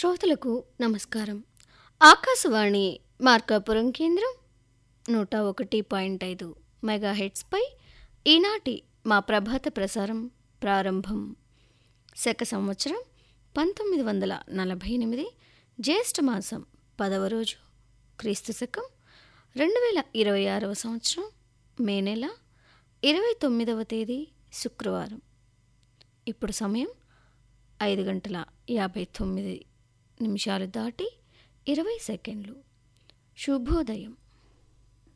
శ్రోతలకు నమస్కారం ఆకాశవాణి మార్కాపురం కేంద్రం నూట ఒకటి పాయింట్ ఐదు మెగాహెట్స్పై ఈనాటి మా ప్రభాత ప్రసారం ప్రారంభం శక సంవత్సరం పంతొమ్మిది వందల నలభై ఎనిమిది జ్యేష్ఠ మాసం పదవ రోజు క్రీస్తు శకం రెండు వేల ఇరవై ఆరవ సంవత్సరం మే నెల ఇరవై తొమ్మిదవ తేదీ శుక్రవారం ఇప్పుడు సమయం ఐదు గంటల యాభై తొమ్మిది నిమిషాలు దాటి ఇరవై సెకండ్లు శుభోదయం